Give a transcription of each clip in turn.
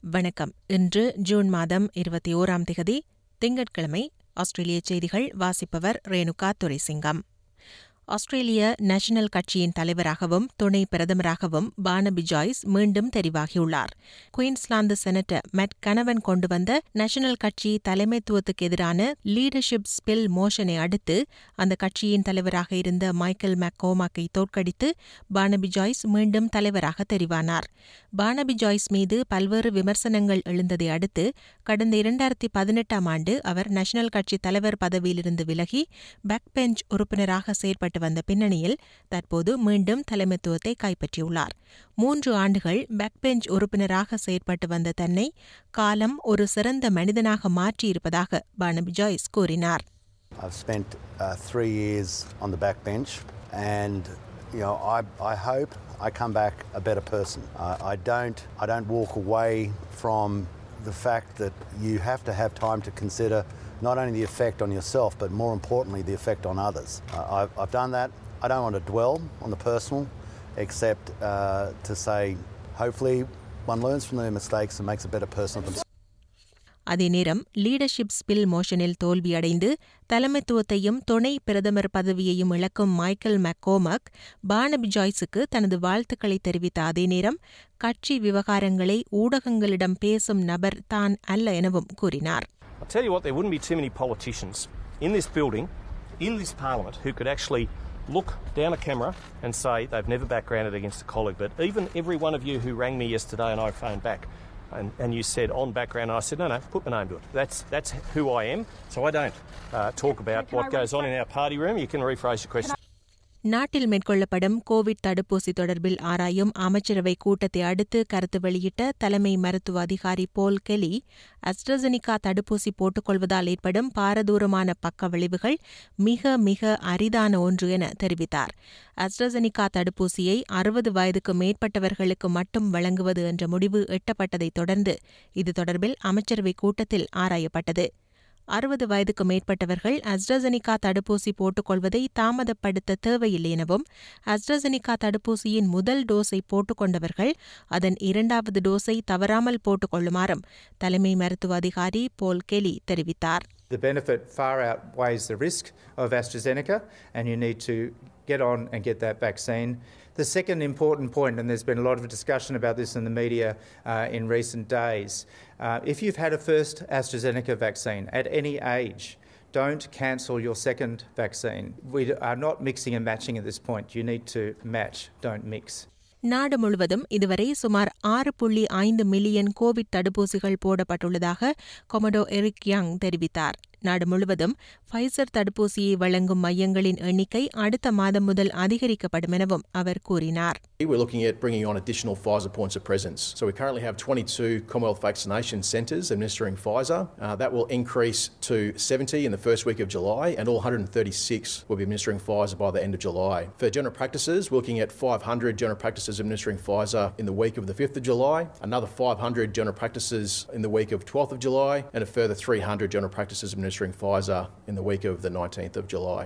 வணக்கம் இன்று ஜூன் மாதம் இருபத்தி ஓராம் திகதி திங்கட்கிழமை ஆஸ்திரேலிய செய்திகள் வாசிப்பவர் ரேணுகா துரைசிங்கம் ஆஸ்திரேலிய நேஷனல் கட்சியின் தலைவராகவும் துணை பிரதமராகவும் பானபி ஜாய்ஸ் மீண்டும் தெரிவாகியுள்ளார் குயின்ஸ்லாந்து செனட்டர் மெட் கனவன் கொண்டு வந்த நேஷனல் கட்சி தலைமைத்துவத்துக்கு எதிரான லீடர்ஷிப் ஸ்பில் மோஷனை அடுத்து அந்த கட்சியின் தலைவராக இருந்த மைக்கேல் மெக்கோமாக்கை தோற்கடித்து பானபி ஜாய்ஸ் மீண்டும் தலைவராக தெரிவானார் பானபி ஜாய்ஸ் மீது பல்வேறு விமர்சனங்கள் எழுந்ததை அடுத்து கடந்த இரண்டாயிரத்தி பதினெட்டாம் ஆண்டு அவர் நேஷனல் கட்சி தலைவர் பதவியிலிருந்து விலகி பேக் பெஞ்ச் உறுப்பினராக செயற்பட்டு வந்த பின்னணியில் தற்போது மீண்டும் தலைமைத்துவத்தை கைப்பற்றியுள்ளார் மூன்று ஆண்டுகள் பேக் பெஞ்ச் உறுப்பினராக செயற்பட்டு வந்த தன்னை காலம் ஒரு சிறந்த மனிதனாக மாற்றியிருப்பதாக பானபி ஜாய்ஸ் கூறினார் I've spent uh, three years on the backbench, and you know, I, I hope I come back a better person. I, I don't I don't walk away from the fact that you have to have time to consider not only the effect on yourself, but more importantly, the effect on others. Uh, I've, I've done that. I don't want to dwell on the personal, except uh, to say, hopefully, one learns from their mistakes and makes a better person of themselves. அதே நேரம் leadership spill மோஷனில் தோல்வியடைந்து தலைமைத்துவத்தையும் துணை பிரதமர் பதவியையும் இழக்கும் Michael மெக்கோமக் Barnaby ஜாய்ஸுக்கு தனது வாழ்த்துக்களை தெரிவித்த அதே நேரம் கட்சி விவகாரங்களை ஊடகங்களிடம் பேசும் நபர் தான் அல்ல எனவும் கூறினார் I'll tell you what, there wouldn't be too many politicians in this building, in this parliament, who could actually look down a camera and say they've never backgrounded against a colleague. But even every one of you who rang me yesterday and I phoned back and, and you said on background, I said, no, no, put my name to it. That's, that's who I am. So I don't uh, talk about what goes on in our party room. You can rephrase your question. நாட்டில் மேற்கொள்ளப்படும் Covid தடுப்பூசி தொடர்பில் ஆராயும் அமைச்சரவை கூட்டத்தை அடுத்து கருத்து வெளியிட்ட தலைமை மருத்துவ அதிகாரி போல் கெலி அஸ்ட்ரசெனிகா தடுப்பூசி போட்டுக்கொள்வதால் ஏற்படும் பாரதூரமான பக்க விளைவுகள் மிக மிக அரிதான ஒன்று என தெரிவித்தார் அஸ்ட்ரசெனிகா தடுப்பூசியை அறுபது வயதுக்கு மேற்பட்டவர்களுக்கு மட்டும் வழங்குவது என்ற முடிவு எட்டப்பட்டதைத் தொடர்ந்து இது தொடர்பில் அமைச்சரவை கூட்டத்தில் ஆராயப்பட்டது அறுபது வயதுக்கு மேற்பட்டவர்கள் அஸ்ட்ரசெனிகா தடுப்பூசி போட்டுக்கொள்வதை தாமதப்படுத்த தேவையில்லை எனவும் அஸ்ட்ரசெனிகா தடுப்பூசியின் முதல் டோஸை போட்டுக்கொண்டவர்கள் அதன் இரண்டாவது டோஸை தவறாமல் போட்டுக்கொள்ளுமாறும் தலைமை மருத்துவ அதிகாரி போல் கெலி தெரிவித்தார் The benefit far outweighs the risk of AstraZeneca, and you need to get on and get that vaccine. The second important point, and there's been a lot of discussion about this in the media uh, in recent days, uh, if you've had a first AstraZeneca vaccine at any age, don't cancel your second vaccine. We are not mixing and matching at this point. You need to match, don't mix. நாடு முழுவதும் இதுவரை சுமார் ஆறு புள்ளி ஐந்து million Covid தடுப்பூசிகள் போடப்பட்டுள்ளதாக கொமடோ Eric young தெரிவித்தார் நாடு முழுவதும் ஃபைசர் தடுப்பூசியை வழங்கும் மையங்களின் எண்ணிக்கை அடுத்த மாதம் முதல் அதிகரிக்கப்படும் எனவும் அவர் கூறினார் We're looking at bringing on additional Pfizer points of presence. So we currently have 22 Commonwealth vaccination centres administering Pfizer. Uh, that will increase to 70 in the first week of July, and all 136 will be administering Pfizer by the end of July. For general practices, we're looking at 500 general practices administering Pfizer in the week of the 5th of July, another 500 general practices in the week of 12th of July, and a further 300 general practices administering Pfizer in the week of the 19th of July.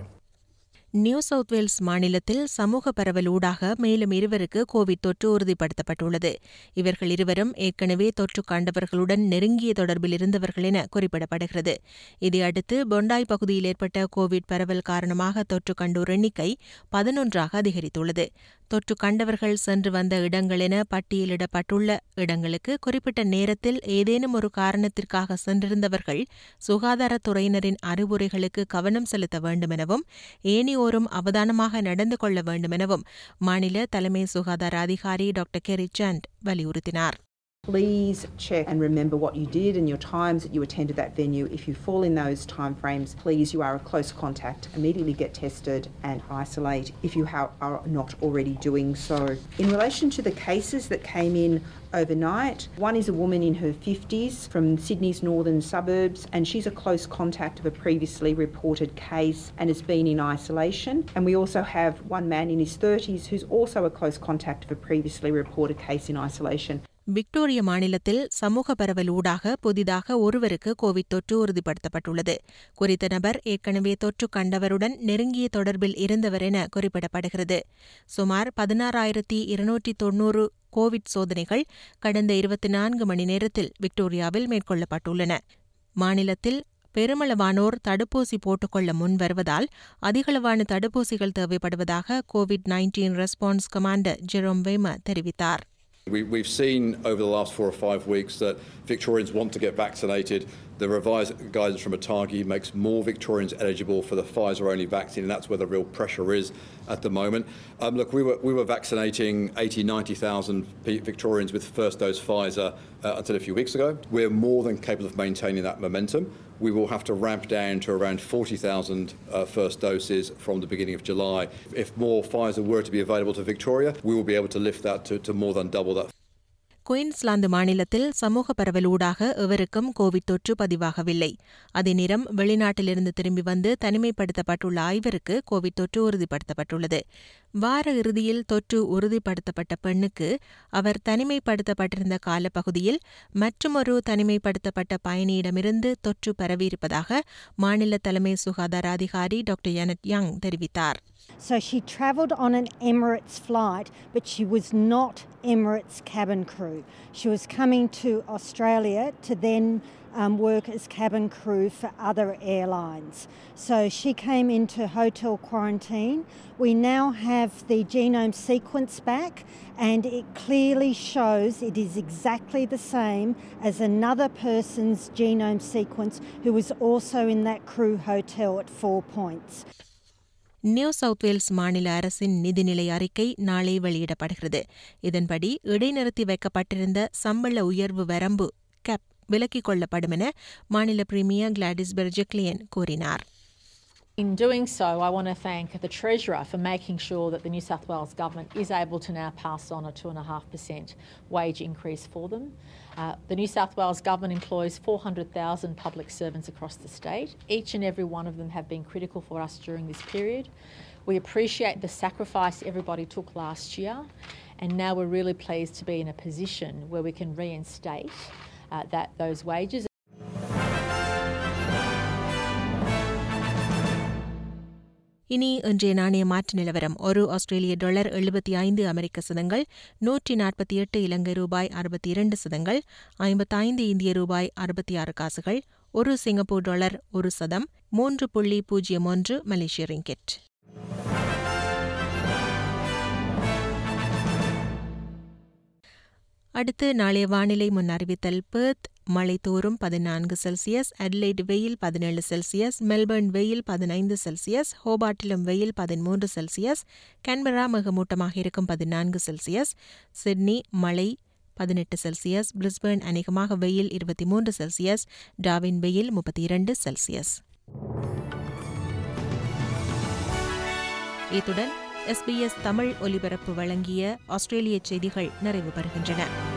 New South Wales மாநிலத்தில் சமூக பரவல் ஊடாக மேலும் இருவருக்கு Covid தொற்று உறுதிப்படுத்தப்பட்டுள்ளது இவர்கள் இருவரும் ஏற்கனவே தொற்று கண்டவர்களுடன் நெருங்கிய தொடர்பில் இருந்தவர்கள் என குறிப்பிடப்படுகிறது இதையடுத்து பொண்டாய் பகுதியில் ஏற்பட்ட கோவிட் பரவல் காரணமாக தொற்று கண்டோர் எண்ணிக்கை பதினொன்றாக அதிகரித்துள்ளது தொற்று கண்டவர்கள் சென்று வந்த இடங்கள் என பட்டியலிடப்பட்டுள்ள இடங்களுக்கு குறிப்பிட்ட நேரத்தில் ஏதேனும் ஒரு காரணத்திற்காக சென்றிருந்தவர்கள் சுகாதாரத்துறையினரின் அறிவுரைகளுக்கு கவனம் செலுத்த வேண்டும் எனவும் ஏனையோரும் அவதானமாக நடந்து கொள்ள வேண்டும் எனவும் மாநில தலைமை சுகாதார அதிகாரி டாக்டர் கெரி சண்ட் வலியுறுத்தினார் Please check and remember what you did and your times that you attended that venue. If you fall in those time frames, please, you are a close contact. Immediately get tested and isolate if you ha- are not already doing so. In relation to the cases that came in overnight, one is a woman in her 50s from Sydney's northern suburbs, and she's a close contact of a previously reported case and has been in isolation. And we also have one man in his 30s who's also a close contact of a previously reported case in isolation. Victoria மாநிலத்தில் சமூக பரவல் ஊடாக புதிதாக ஒருவருக்கு Covid தொற்று உறுதிப்படுத்தப்பட்டுள்ளது குறித்த நபர் ஏற்கனவே தொற்று கண்டவருடன் நெருங்கிய தொடர்பில் இருந்தவர் என குறிப்பிடப்படுகிறது சுமார் பதினாறாயிரத்தி இருநூற்றி தொன்னூறு கோவிட் சோதனைகள் கடந்த இருபத்தி நான்கு மணி நேரத்தில் விக்டோரியாவில் மேற்கொள்ளப்பட்டுள்ளன மாநிலத்தில் பெருமளவானோர் தடுப்பூசி போட்டுக்கொள்ள முன் வருவதால் அதிகளவான தடுப்பூசிகள் தேவைப்படுவதாக covid nineteen response commander Jerome வேம தெரிவித்தார் We, we've seen over the last four or five weeks that Victorians want to get vaccinated. The revised guidance from ATAGI makes more Victorians eligible for the Pfizer only vaccine, and that's where the real pressure is at the moment. Um, look, we were, we were vaccinating 80, 90,000 Victorians with first dose Pfizer uh, until a few weeks ago. We're more than capable of maintaining that momentum. We will have to ramp down to around 40,000 uh, first doses from the beginning of July. If more Pfizer were to be available to Victoria, we will be able to lift that to, to more than double that. Queensland மாநிலத்தில் சமூக பரவல் ஊடாக எவருக்கும் Covid தொற்று பதிவாகவில்லை அதே நேரம் வெளிநாட்டிலிருந்து திரும்பி வந்து தனிமைப்படுத்தப்பட்டுள்ள ஐவருக்கு கோவிட் தொற்று உறுதிப்படுத்தப்பட்டுள்ளது வார இறுதியில் தொற்று உறுதிப்படுத்தப்பட்ட பெண்ணுக்கு அவர் தனிமைப்படுத்தப்பட்டிருந்த காலப்பகுதியில் மற்றுமொரு தனிமைப்படுத்தப்பட்ட பயணியிடமிருந்து தொற்று பரவியிருப்பதாக மாநில தலைமை சுகாதார அதிகாரி டாக்டர் யனட் யங் தெரிவித்தார் So she travelled on an Emirates flight, but she was not Emirates cabin crew. She was coming to Australia to then um, work as cabin crew for other airlines. So she came into hotel quarantine. We now have the genome sequence back, and it clearly shows it is exactly the same as another person's genome sequence who was also in that crew hotel at four points. New South Wales மாநில அரசின் நிதிநிலை அறிக்கை நாளை வெளியிடப்படுகிறது இதன்படி இடைநிறுத்தி வைக்கப்பட்டிருந்த சம்பள உயர்வு வரம்பு கேப் விலக்கிக் கொள்ளப்படும் என மாநில பிரீமியர் கிளாடிஸ் பெர்ஜெக்லியன் கூறினார் In doing so, I want to thank the Treasurer for making sure that the New South Wales Government is able to now pass on a 2.5% wage increase for them. Uh, the New South Wales Government employs 400,000 public servants across the state. Each and every one of them have been critical for us during this period. We appreciate the sacrifice everybody took last year, and now we're really pleased to be in a position where we can reinstate uh, that those wages. இனி இன்றைய நாணய மாற்று நிலவரம் ஒரு ஆஸ்திரேலிய dollar எழுபத்தி ஐந்து அமெரிக்க சதங்கள் நூற்றி நாற்பத்தி எட்டு இலங்கை ரூபாய் அறுபத்தி இரண்டு சதங்கள் ஐம்பத்தைந்து இந்திய ரூபாய் அறுபத்தி ஆறு காசுகள் ஒரு சிங்கப்பூர் டாலர் ஒரு சதம் மூன்று புள்ளி பூஜ்ஜியம் ஒன்று மலேசிய ரிங்கெட் அடுத்து நாளைய வானிலை முன் அறிவித்தல் பெர்த் மழை தோறும் பதினான்கு செல்சியஸ் அட்லைட் வெயில் பதினேழு செல்சியஸ் மெல்பர்ன் வெயில் பதினைந்து செல்சியஸ் ஹோபாட்டிலும் வெயில் பதிமூன்று செல்சியஸ் கேன்பரா மிகமூட்டமாக இருக்கும் பதினான்கு செல்சியஸ் சிட்னி மழை பதினெட்டு செல்சியஸ் பிரிஸ்பர்ன் அநேகமாக வெயில் இருபத்தி மூன்று செல்சியஸ் டாவின் வெயில் முப்பத்தி இரண்டு செல்சியஸ் இத்துடன் எஸ்பிஎஸ் தமிழ் ஒலிபரப்பு வழங்கிய ஆஸ்திரேலிய செய்திகள் நிறைவு பெறுகின்றன